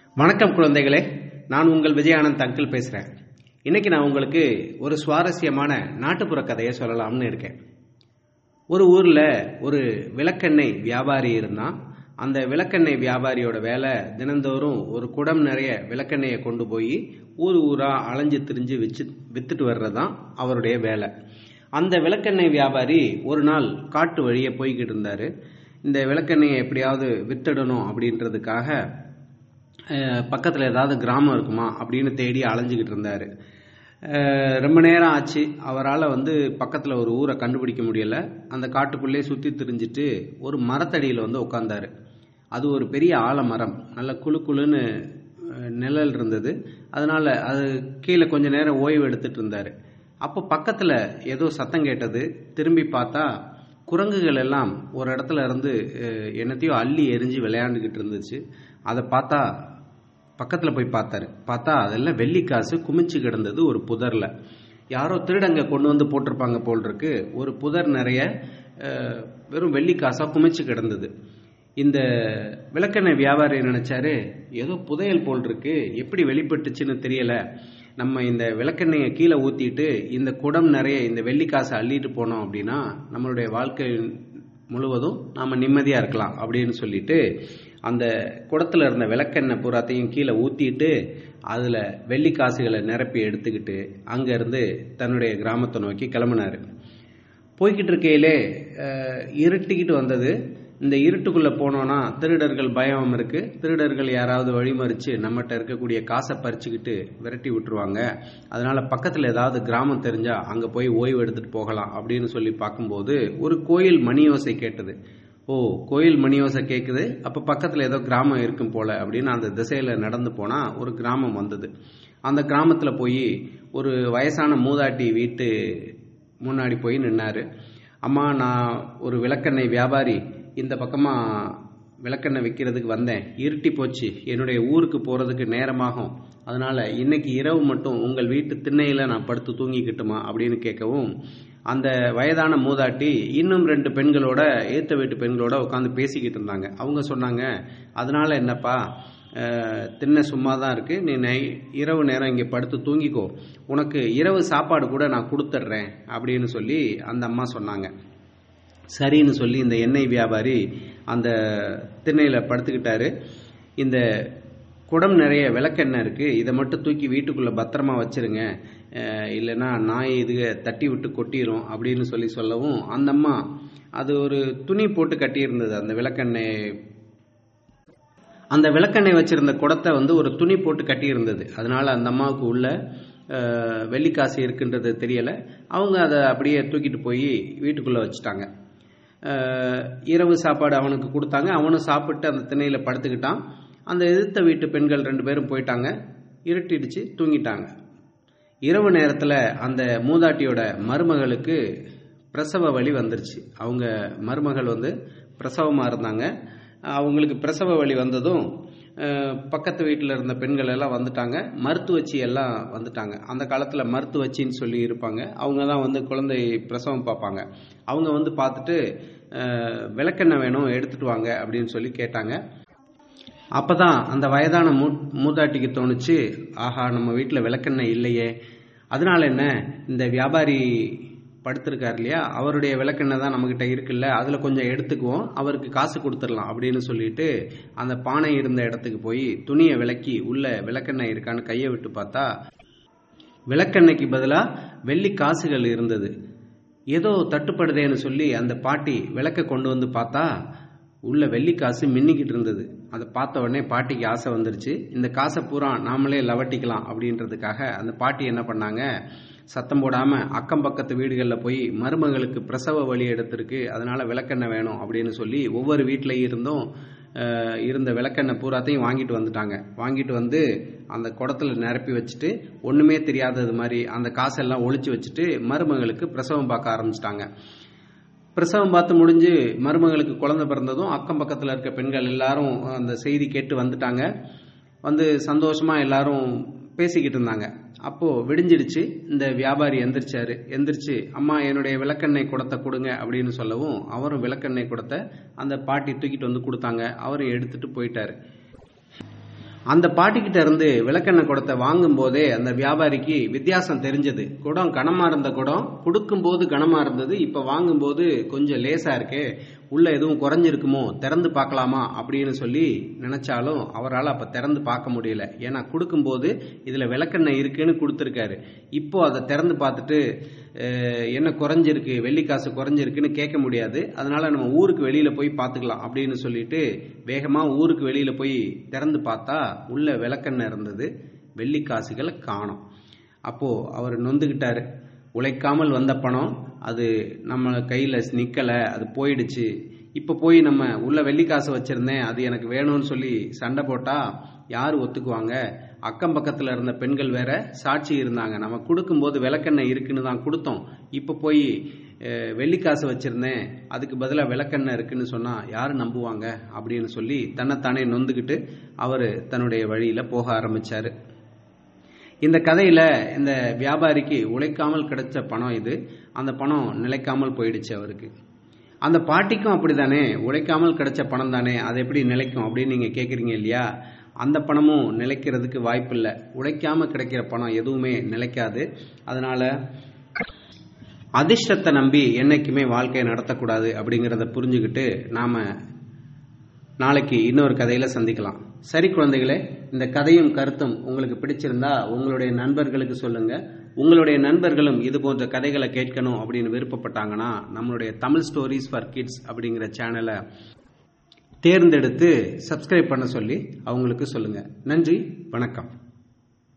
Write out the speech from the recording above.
வணக்கம் குழந்தைகளே நான் உங்கள் விஜயானந்த் அங்கிள் பேசுகிறேன் இன்னைக்கு நான் உங்களுக்கு ஒரு சுவாரஸ்யமான நாட்டுப்புற கதையை சொல்லலாம்னு இருக்கேன் ஒரு ஊரில் ஒரு விளக்கெண்ணெய் வியாபாரி இருந்தான் அந்த விளக்கெண்ணெய் வியாபாரியோட வேலை தினந்தோறும் ஒரு குடம் நிறைய விளக்கெண்ணெயை கொண்டு போய் ஊர் ஊராக அலைஞ்சு திரிஞ்சு வச்சு வித்துட்டு வர்றது தான் அவருடைய வேலை அந்த விளக்கெண்ணெய் வியாபாரி ஒரு நாள் காட்டு வழியே போய்கிட்டு இருந்தார் இந்த விளக்கெண்ணெயை எப்படியாவது வித்துடணும் அப்படின்றதுக்காக பக்கத்தில் ஏதாவது கிராமம் இருக்குமா அப்படின்னு தேடி அலைஞ்சிக்கிட்டு இருந்தார் ரொம்ப நேரம் ஆச்சு அவரால் வந்து பக்கத்தில் ஒரு ஊரை கண்டுபிடிக்க முடியல அந்த காட்டுக்குள்ளே சுற்றி திரிஞ்சிட்டு ஒரு மரத்தடியில் வந்து உட்காந்தாரு அது ஒரு பெரிய ஆலமரம் நல்ல குழு குழுன்னு நிழல் இருந்தது அதனால் அது கீழே கொஞ்ச நேரம் ஓய்வு எடுத்துட்டு இருந்தார் அப்போ பக்கத்தில் ஏதோ சத்தம் கேட்டது திரும்பி பார்த்தா குரங்குகள் எல்லாம் ஒரு இடத்துல இருந்து என்னத்தையோ அள்ளி எரிஞ்சு விளையாண்டுக்கிட்டு இருந்துச்சு அதை பார்த்தா பக்கத்தில் போய் பார்த்தாரு பார்த்தா அதெல்லாம் வெள்ளி காசு குமிச்சு கிடந்தது ஒரு புதரில் யாரோ திருடங்க கொண்டு வந்து போட்டிருப்பாங்க போல் இருக்கு ஒரு புதர் நிறைய வெறும் வெள்ளி காசாக குமிச்சு கிடந்தது இந்த விளக்கெண்ணெய் வியாபாரி நினைச்சாரு ஏதோ புதையல் போல் இருக்கு எப்படி வெளிப்பட்டுச்சுன்னு தெரியல நம்ம இந்த விளக்கெண்ணெயை கீழே ஊற்றிட்டு இந்த குடம் நிறைய இந்த வெள்ளி காசை அள்ளிட்டு போனோம் அப்படின்னா நம்மளுடைய வாழ்க்கை முழுவதும் நாம் நிம்மதியாக இருக்கலாம் அப்படின்னு சொல்லிட்டு அந்த குடத்தில் இருந்த விளக்கெண்ணெய் பூராத்தையும் கீழே ஊற்றிட்டு அதில் வெள்ளி காசுகளை நிரப்பி எடுத்துக்கிட்டு அங்கேருந்து தன்னுடைய கிராமத்தை நோக்கி கிளம்புனார் போய்கிட்டு இருக்கையிலே இருட்டிக்கிட்டு வந்தது இந்த இருட்டுக்குள்ளே போனோன்னா திருடர்கள் பயம் இருக்குது திருடர்கள் யாராவது வழிமறித்து நம்மகிட்ட இருக்கக்கூடிய காசை பறிச்சுக்கிட்டு விரட்டி விட்டுருவாங்க அதனால் பக்கத்தில் ஏதாவது கிராமம் தெரிஞ்சால் அங்கே போய் ஓய்வு எடுத்துகிட்டு போகலாம் அப்படின்னு சொல்லி பார்க்கும்போது ஒரு கோயில் மணியோசை கேட்டது ஓ கோயில் மணியோசை கேட்குது அப்போ பக்கத்தில் ஏதோ கிராமம் இருக்கும் போல அப்படின்னு அந்த திசையில் நடந்து போனால் ஒரு கிராமம் வந்தது அந்த கிராமத்தில் போய் ஒரு வயசான மூதாட்டி வீட்டு முன்னாடி போய் நின்னார் அம்மா நான் ஒரு விளக்கெண்ணெய் வியாபாரி இந்த பக்கமாக விளக்கெண்ணெய் விற்கிறதுக்கு வந்தேன் இருட்டி போச்சு என்னுடைய ஊருக்கு போகிறதுக்கு நேரமாகும் அதனால் இன்னைக்கு இரவு மட்டும் உங்கள் வீட்டு திண்ணையில் நான் படுத்து தூங்கிக்கிட்டுமா அப்படின்னு கேட்கவும் அந்த வயதான மூதாட்டி இன்னும் ரெண்டு பெண்களோட ஏத்த வீட்டு பெண்களோட உட்காந்து பேசிக்கிட்டு இருந்தாங்க அவங்க சொன்னாங்க அதனால என்னப்பா திண்ணை சும்மா தான் இருக்கு நீ நை இரவு நேரம் இங்கே படுத்து தூங்கிக்கோ உனக்கு இரவு சாப்பாடு கூட நான் கொடுத்துட்றேன் அப்படின்னு சொல்லி அந்த அம்மா சொன்னாங்க சரின்னு சொல்லி இந்த எண்ணெய் வியாபாரி அந்த திண்ணையில் படுத்துக்கிட்டாரு இந்த குடம் நிறைய விளக்கெண்ணெய் இருக்குது இதை மட்டும் தூக்கி வீட்டுக்குள்ளே பத்திரமா வச்சுருங்க இல்லைன்னா நாய் இது தட்டி விட்டு கொட்டிடும் அப்படின்னு சொல்லி சொல்லவும் அந்த அம்மா அது ஒரு துணி போட்டு கட்டியிருந்தது அந்த விளக்கெண்ணெய் அந்த விளக்கெண்ணெய் வச்சிருந்த குடத்தை வந்து ஒரு துணி போட்டு கட்டியிருந்தது அதனால அந்த அம்மாவுக்கு உள்ள வெள்ளிக்காசு இருக்குன்றது தெரியலை அவங்க அதை அப்படியே தூக்கிட்டு போய் வீட்டுக்குள்ளே வச்சுட்டாங்க இரவு சாப்பாடு அவனுக்கு கொடுத்தாங்க அவனும் சாப்பிட்டு அந்த திணையில் படுத்துக்கிட்டான் அந்த எதிர்த்த வீட்டு பெண்கள் ரெண்டு பேரும் போயிட்டாங்க இருட்டிடுச்சு தூங்கிட்டாங்க இரவு நேரத்தில் அந்த மூதாட்டியோட மருமகளுக்கு பிரசவ வழி வந்துருச்சு அவங்க மருமகள் வந்து பிரசவமாக இருந்தாங்க அவங்களுக்கு பிரசவ வழி வந்ததும் பக்கத்து வீட்டில் இருந்த பெண்கள் எல்லாம் வந்துட்டாங்க மருத்துவச்சி எல்லாம் வந்துட்டாங்க அந்த காலத்தில் மருத்துவச்சின்னு சொல்லி இருப்பாங்க அவங்க தான் வந்து குழந்தை பிரசவம் பார்ப்பாங்க அவங்க வந்து பார்த்துட்டு விளக்கெண்ணெய் வேணும் எடுத்துட்டு வாங்க அப்படின்னு சொல்லி கேட்டாங்க அப்பதான் அந்த வயதான மூ மூதாட்டிக்கு தோணுச்சு ஆஹா நம்ம வீட்டில் விளக்கெண்ணெய் இல்லையே அதனால என்ன இந்த வியாபாரி படுத்திருக்கார் இல்லையா அவருடைய விளக்கெண்ணெய் தான் நம்மகிட்ட இருக்குல்ல அதில் கொஞ்சம் எடுத்துக்குவோம் அவருக்கு காசு கொடுத்துடலாம் அப்படின்னு சொல்லிட்டு அந்த பானை இருந்த இடத்துக்கு போய் துணியை விளக்கி உள்ள விளக்கெண்ணெய் இருக்கான்னு கையை விட்டு பார்த்தா விளக்கெண்ணெய்க்கு பதிலாக வெள்ளி காசுகள் இருந்தது ஏதோ தட்டுப்படுதேன்னு சொல்லி அந்த பாட்டி விளக்க கொண்டு வந்து பார்த்தா உள்ள வெள்ளி காசு மின்னிக்கிட்டு இருந்தது அதை பார்த்த உடனே பாட்டிக்கு ஆசை வந்துருச்சு இந்த காசை பூரா நாமளே லவட்டிக்கலாம் அப்படின்றதுக்காக அந்த பாட்டி என்ன பண்ணாங்க சத்தம் போடாம அக்கம் பக்கத்து வீடுகளில் போய் மருமகளுக்கு பிரசவ வழி எடுத்திருக்கு அதனால விளக்கெண்ணெய் வேணும் அப்படின்னு சொல்லி ஒவ்வொரு வீட்டிலையும் இருந்தும் இருந்த விளக்கெண்ணெய் பூராத்தையும் வாங்கிட்டு வந்துட்டாங்க வாங்கிட்டு வந்து அந்த குடத்துல நிரப்பி வச்சுட்டு ஒண்ணுமே தெரியாதது மாதிரி அந்த காசெல்லாம் ஒழிச்சு வச்சுட்டு மருமகளுக்கு பிரசவம் பார்க்க ஆரம்பிச்சிட்டாங்க பிரசவம் பார்த்து முடிஞ்சு மருமகளுக்கு குழந்தை பிறந்ததும் அக்கம் பக்கத்தில் இருக்க பெண்கள் எல்லாரும் அந்த செய்தி கேட்டு வந்துட்டாங்க வந்து சந்தோஷமா எல்லாரும் பேசிக்கிட்டு இருந்தாங்க அப்போ விடிஞ்சிடுச்சு இந்த வியாபாரி எந்திரிச்சாரு எந்திரிச்சு அம்மா என்னுடைய விளக்கெண்ணெய் குடத்தை கொடுங்க அப்படின்னு சொல்லவும் அவரும் விளக்கெண்ணெய் குடத்தை அந்த பாட்டி தூக்கிட்டு வந்து கொடுத்தாங்க அவரும் எடுத்துட்டு போயிட்டாரு அந்த பாட்டிக்கிட்ட இருந்து விளக்கெண்ணெய் குடத்தை வாங்கும் போதே அந்த வியாபாரிக்கு வித்தியாசம் தெரிஞ்சது குடம் கனமா இருந்த குடம் கொடுக்கும்போது கனமா இருந்தது இப்ப வாங்கும்போது கொஞ்சம் லேசா இருக்கு உள்ள எதுவும் குறைஞ்சிருக்குமோ திறந்து பார்க்கலாமா அப்படின்னு சொல்லி நினைச்சாலும் அவரால் அப்ப திறந்து பார்க்க முடியல ஏன்னா கொடுக்கும்போது இதுல விளக்கெண்ணெய் இருக்குன்னு கொடுத்துருக்காரு இப்போ அதை திறந்து பார்த்துட்டு அஹ், என்ன குறைஞ்சிருக்கு வெள்ளி காசு குறைஞ்சிருக்குன்னு கேட்க முடியாது அதனால நம்ம ஊருக்கு வெளியில போய் பார்த்துக்கலாம் அப்படின்னு சொல்லிட்டு வேகமா ஊருக்கு வெளியில போய் திறந்து பார்த்தா உள்ள விளக்கெண்ணெய் இருந்தது வெள்ளி காசுகளை காணோம் அப்போ அவர் நொந்துக்கிட்டாரு உழைக்காமல் வந்த பணம் அது நம்ம கையில் நிற்கலை அது போயிடுச்சு இப்போ போய் நம்ம உள்ள வெள்ளி காசு வச்சிருந்தேன் அது எனக்கு வேணும்னு சொல்லி சண்டை போட்டா யார் ஒத்துக்குவாங்க அக்கம் பக்கத்தில் இருந்த பெண்கள் வேற சாட்சி இருந்தாங்க நம்ம கொடுக்கும்போது விளக்கெண்ணெய் இருக்குன்னு தான் கொடுத்தோம் இப்போ போய் அஹ், வெள்ளி காசு வச்சிருந்தேன் அதுக்கு பதிலாக விளக்கெண்ணெய் இருக்குன்னு சொன்னா யார் நம்புவாங்க அப்படின்னு சொல்லி தன்னைத்தானே நொந்துக்கிட்டு அவர் தன்னுடைய வழியில போக ஆரம்பிச்சாரு இந்த கதையில இந்த வியாபாரிக்கு உழைக்காமல் கிடைச்ச பணம் இது அந்த பணம் நிலைக்காமல் போயிடுச்சு அவருக்கு அந்த பாட்டிக்கும் அப்படிதானே உழைக்காமல் கிடைச்ச பணம் தானே அது எப்படி நிலைக்கும் அப்படின்னு நீங்க கேக்குறீங்க இல்லையா அந்த பணமும் நிலைக்கிறதுக்கு வாய்ப்பில்லை உழைக்காம கிடைக்கிற பணம் எதுவுமே நிலைக்காது அதனால அதிர்ஷ்டத்தை நம்பி என்னைக்குமே வாழ்க்கையை நடத்தக்கூடாது அப்படிங்கிறத புரிஞ்சுக்கிட்டு நாம நாளைக்கு இன்னொரு கதையில சந்திக்கலாம் சரி குழந்தைகளே இந்த கதையும் கருத்தும் உங்களுக்கு பிடிச்சிருந்தா உங்களுடைய நண்பர்களுக்கு சொல்லுங்க உங்களுடைய நண்பர்களும் இது போன்ற கதைகளை கேட்கணும் அப்படின்னு விருப்பப்பட்டாங்கன்னா நம்மளுடைய தமிழ் ஸ்டோரிஸ் ஃபார் கிட்ஸ் அப்படிங்கிற சேனலை தேர்ந்தெடுத்து சப்ஸ்கிரைப் பண்ண சொல்லி அவங்களுக்கு சொல்லுங்க நன்றி வணக்கம்